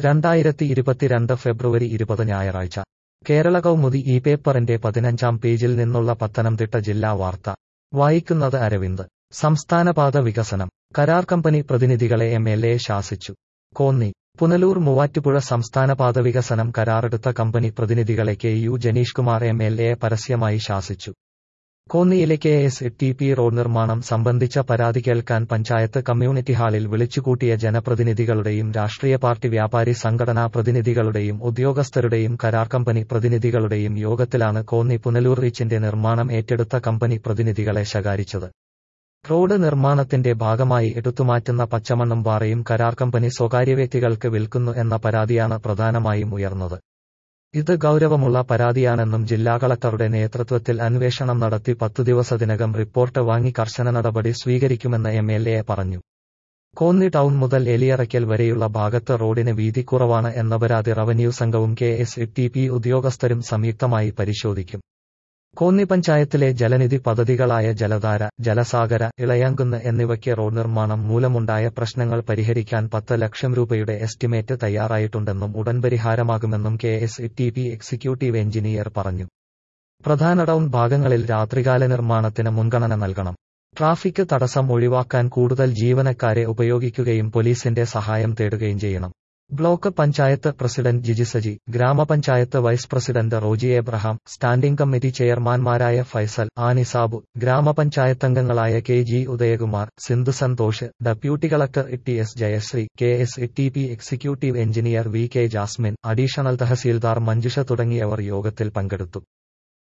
രണ്ടായിരത്തി ഇരുപത്തിരണ്ട് ഫെബ്രുവരി ഇരുപത് ഞായറാഴ്ച കേരള കൗമുദി ഈ പേപ്പറിന്റെ പതിനഞ്ചാം പേജിൽ നിന്നുള്ള പത്തനംതിട്ട ജില്ലാ വാർത്ത വായിക്കുന്നത് അരവിന്ദ് സംസ്ഥാനപാത വികസനം കരാർ കമ്പനി പ്രതിനിധികളെ എം എൽ എ ശാസിച്ചു കോന്നി പുനലൂർ മൂവാറ്റുപുഴ സംസ്ഥാനപാത വികസനം കരാറെടുത്ത കമ്പനി പ്രതിനിധികളെ K U Janeesh Kumar M L A പരസ്യമായി ശാസിച്ചു കോന്നിയിലെ K S T P road നിർമ്മാണം സംബന്ധിച്ച പരാതി കേൾക്കാൻ പഞ്ചായത്ത് കമ്മ്യൂണിറ്റി ഹാളിൽ വിളിച്ചുകൂട്ടിയ ജനപ്രതിനിധികളുടെയും രാഷ്ട്രീയ പാർട്ടി വ്യാപാരി സംഘടനാ പ്രതിനിധികളുടെയും ഉദ്യോഗസ്ഥരുടെയും കരാർ കമ്പനി പ്രതിനിധികളുടെയും യോഗത്തിലാണ് കോന്നി പുനലൂർ റീച്ചിന്റെ നിർമ്മാണം ഏറ്റെടുത്ത കമ്പനി പ്രതിനിധികളെ ശകാരിച്ചത് റോഡ് നിർമ്മാണത്തിന്റെ ഭാഗമായി എടുത്തുമാറ്റുന്ന പച്ചമണ്ണും പാറയും കരാർ കമ്പനി സ്വകാര്യ വ്യക്തികൾക്ക് വിൽക്കുന്നു എന്ന പരാതിയാണ് പ്രധാനമായും ഉയർന്നത് ഇത് ഗൌരവമുള്ള പരാതിയാണെന്നും ജില്ലാ കളക്ടറുടെ നേതൃത്വത്തിൽ അന്വേഷണം നടത്തി പത്തു ദിവസത്തിനകം റിപ്പോർട്ട് വാങ്ങി കർശന നടപടി സ്വീകരിക്കുമെന്ന് എം എൽ എ പറഞ്ഞു കോന്നി ടൗൺ മുതൽ എലിയറയ്ക്കൽ വരെയുള്ള ഭാഗത്ത് റോഡിന് വീതി കുറവാണ് എന്ന പരാതി റവന്യൂ സംഘവും കെ എസ് ടി പി ഉദ്യോഗസ്ഥരും സംയുക്തമായി പരിശോധിക്കും കോന്നി പഞ്ചായത്തിലെ ജലനിധി പദ്ധതികളായ ജലധാര ജലസാഗര ഇളയാങ്കുന്ന് എന്നിവയ്ക്ക് റോഡ് നിർമ്മാണം മൂലമുണ്ടായ പ്രശ്നങ്ങൾ പരിഹരിക്കാൻ പത്ത് ലക്ഷം രൂപയുടെ എസ്റ്റിമേറ്റ് തയ്യാറായിട്ടുണ്ടെന്നും ഉടൻ പരിഹാരമാകുമെന്നും K S T P executive engineer പറഞ്ഞു പ്രധാന ടൗൺ ഭാഗങ്ങളിൽ രാത്രികാല നിർമ്മാണത്തിന് മുൻഗണന നൽകണം ട്രാഫിക് തടസ്സം ഒഴിവാക്കാൻ കൂടുതൽ ജീവനക്കാരെ ഉപയോഗിക്കുകയും പോലീസിന്റെ സഹായം തേടുകയും ചെയ്യണം block panchayat president Jiji Saji grama panchayat vice president Roji Abraham standing committee ചെയർമാൻമാരായ ഫൈസൽ ആനിസാബു ഗ്രാമപഞ്ചായത്തംഗങ്ങളായ K G Udayakumar Sindhu Santhosh deputy collector T S Jayasree K S T P executive engineer V K Jasmine additional tahsildar Manjusha തുടങ്ങിയവർ യോഗത്തിൽ പങ്കെടുത്തു